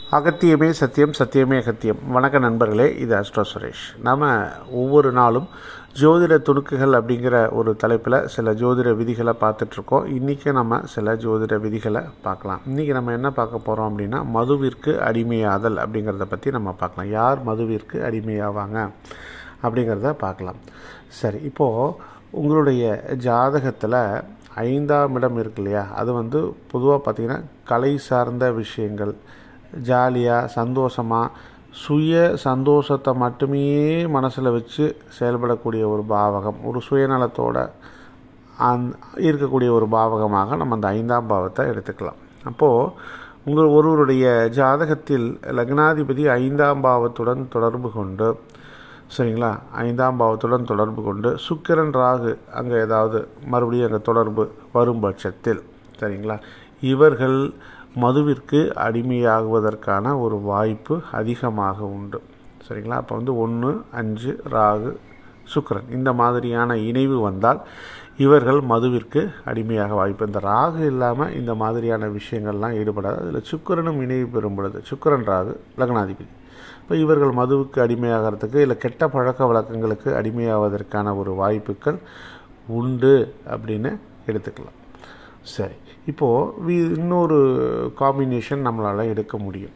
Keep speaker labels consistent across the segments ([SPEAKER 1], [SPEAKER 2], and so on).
[SPEAKER 1] அகத்தியமே சத்தியம் சத்தியமே அகத்தியம் வணக்க நண்பர்களே இது அஸ்ட்ரோ சுரேஷ் நாம் ஒவ்வொரு நாளும் ஜோதிட துணுக்குகள் அப்படிங்கிற ஒரு தலைப்பில் சில ஜோதிட விதிகளை பார்த்துட்ருக்கோம் இன்றைக்கி நம்ம சில ஜோதிட விதிகளை பார்க்கலாம் இன்றைக்கி நம்ம என்ன பார்க்க போகிறோம் அப்படின்னா மதுவிற்கு அடிமையாதல் அப்படிங்கிறத பற்றி நம்ம பார்க்கலாம் யார் மதுவிற்கு அடிமையாவாங்க அப்படிங்கிறத பார்க்கலாம் சரி இப்போது உங்களுடைய ஜாதகத்தில் ஐந்தாம் இடம் இருக்கு இல்லையா அது வந்து பொதுவாக பார்த்திங்கன்னா கலை சார்ந்த விஷயங்கள் ஜாலியாக சந்தோஷமாக சுய சந்தோஷத்தை மட்டுமே மனசில் வச்சு செயல்படக்கூடிய ஒரு பாவகம் ஒரு சுயநலத்தோட அந் இருக்கக்கூடிய ஒரு பாவகமாக நம்ம அந்த ஐந்தாம் பாவத்தை எடுத்துக்கலாம் அப்போது உங்கள் ஒருவருடைய ஜாதகத்தில் லக்னாதிபதி ஐந்தாம் பாவத்துடன் தொடர்பு கொண்டு சரிங்களா ஐந்தாம் பாவத்துடன் தொடர்பு கொண்டு சுக்கிரன் ராகு அங்கே ஏதாவது மறுபடியும் அங்கே தொடர்பு வரும் பட்சத்தில் சரிங்களா இவர்கள் மதுவிற்கு அடிமையாகுவதற்கான ஒரு வாய்ப்பு அதிகமாக உண்டு சரிங்களா அப்போ வந்து ஒன்று அஞ்சு ராகு சுக்கிரன் இந்த மாதிரியான இணைவு வந்தால் இவர்கள் மதுவிற்கு அடிமையாக வாய்ப்பு இந்த ராகு இல்லாமல் இந்த மாதிரியான விஷயங்கள்லாம் ஈடுபடாது அதில் சுக்கிரனும் இணைவு பெறும் பொழுது சுக்கிரன் ராகு லக்னாதிபதி இப்போ இவர்கள் மதுவுக்கு அடிமையாகிறதுக்கு இல்லை கெட்ட பழக்க வழக்கங்களுக்கு அடிமையாவதற்கான ஒரு வாய்ப்புகள் உண்டு அப்படின்னு எடுத்துக்கலாம் சரி இப்போது வி இன்னொரு காம்பினேஷன் நம்மளால் எடுக்க முடியும்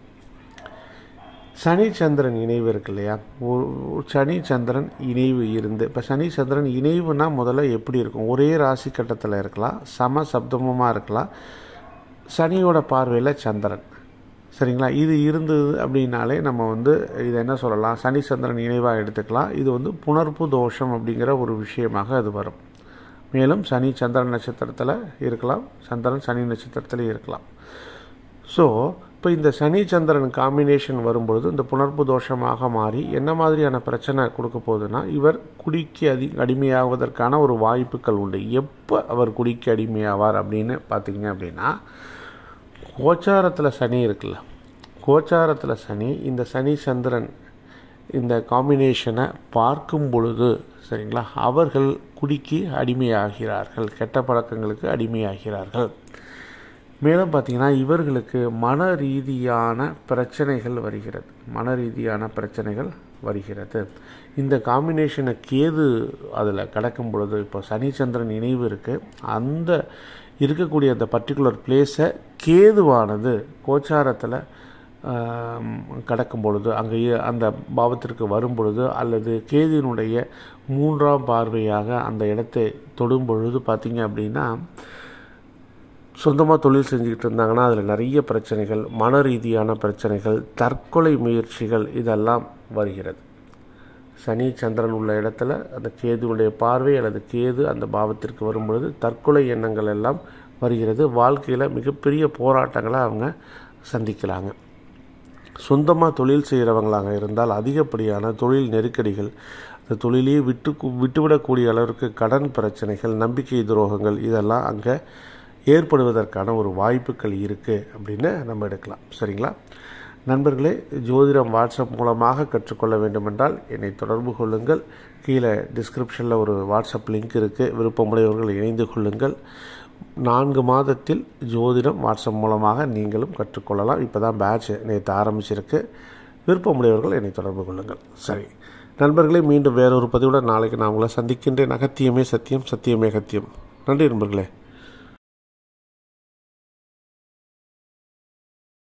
[SPEAKER 1] சனி சந்திரன் இணைவு இருக்கு இல்லையா ஒரு சனி சந்திரன் இணைவு இருந்து இப்போ சனி சந்திரன் இணைவுனா முதல்ல எப்படி இருக்கும் ஒரே ராசி கட்டத்தில் இருக்கலாம் சம சப்தமமாக இருக்கலாம் சனியோட பார்வையில் சந்திரன் சரிங்களா இது இருந்தது அப்படின்னாலே நம்ம வந்து இது என்ன சொல்லலாம் சனி சந்திரன் இணைவாக எடுத்துக்கலாம் இது வந்து புணர்ப்பு தோஷம் அப்படிங்கிற ஒரு விஷயமாக அது வரும் மேலும் சனி சந்திரன் நட்சத்திரத்தில் இருக்கலாம் சந்திரன் சனி நட்சத்திரத்தில் இருக்கலாம் ஸோ இப்போ இந்த சனி சந்திரன் காம்பினேஷன் வரும்பொழுது இந்த புணர்ப்பு தோஷமாக மாறி என்ன மாதிரியான பிரச்சனை கொடுக்க போகுதுன்னா இவர் குடிக்கு அதி அடிமையாவதற்கான ஒரு வாய்ப்புகள் உண்டு எப்போ அவர் குடிக்கு அடிமையாவார் அப்படின்னு பார்த்தீங்க அப்படின்னா கோச்சாரத்தில் சனி இருக்குல்ல கோச்சாரத்தில் சனி இந்த சனி சந்திரன் இந்த காம்பினேஷனை பார்க்கும் பொழுது சரிங்களா அவர்கள் குடிக்கு அடிமையாகிறார்கள் கெட்ட பழக்கங்களுக்கு அடிமையாகிறார்கள் மேலும் பார்த்திங்கன்னா இவர்களுக்கு மன ரீதியான பிரச்சனைகள் வருகிறது மன ரீதியான பிரச்சனைகள் வருகிறது இந்த காம்பினேஷனை கேது அதில் கடக்கும் பொழுது இப்போ சனிச்சந்திரன் இணைவு இருக்குது அந்த இருக்கக்கூடிய அந்த பர்டிகுலர் பிளேஸை கேதுவானது கோச்சாரத்தில் கடக்கும் பொழுது அங்கே அந்த பாவத்திற்கு வரும் பொழுது அல்லது கேதுவினுடைய மூன்றாம் பார்வையாக அந்த இடத்தை தொடும் பொழுது பார்த்திங்க அப்படின்னா சொந்தமாக தொழில் செஞ்சுக்கிட்டு இருந்தாங்கன்னா அதில் நிறைய பிரச்சனைகள் மன ரீதியான பிரச்சனைகள் தற்கொலை முயற்சிகள் இதெல்லாம் வருகிறது சனி சந்திரன் உள்ள இடத்துல அந்த கேதுவுடைய பார்வை அல்லது கேது அந்த பாவத்திற்கு வரும்பொழுது தற்கொலை எண்ணங்கள் எல்லாம் வருகிறது வாழ்க்கையில் மிகப்பெரிய போராட்டங்களை அவங்க சந்திக்கலாங்க சொந்தமாக தொழில் செய்கிறவங்களாக இருந்தால் அதிகப்படியான தொழில் நெருக்கடிகள் அந்த தொழிலையே விட்டு விட்டுவிடக்கூடிய அளவிற்கு கடன் பிரச்சனைகள் நம்பிக்கை துரோகங்கள் இதெல்லாம் அங்கே ஏற்படுவதற்கான ஒரு வாய்ப்புகள் இருக்குது அப்படின்னு நம்ம எடுக்கலாம் சரிங்களா நண்பர்களே ஜோதிடம் வாட்ஸ்அப் மூலமாக கற்றுக்கொள்ள வேண்டுமென்றால் என்னை தொடர்பு கொள்ளுங்கள் கீழே டிஸ்கிரிப்ஷனில் ஒரு வாட்ஸ்அப் லிங்க் இருக்குது விருப்பமுடையவர்கள் இணைந்து கொள்ளுங்கள் நான்கு மாதத்தில் ஜோதிடம் வாட்ஸ்அப் மூலமாக நீங்களும் கற்றுக்கொள்ளலாம் இப்போ தான் பேட்ச் நேற்று ஆரம்பிச்சிருக்கு விருப்பமுடையவர்கள் என்னை தொடர்பு கொள்ளுங்கள் சரி நண்பர்களே மீண்டும் வேறொரு பதிவுடன் நாளைக்கு நான் உங்களை சந்திக்கின்றேன் அகத்தியமே சத்தியம் சத்தியமே அகத்தியம் நன்றி நண்பர்களே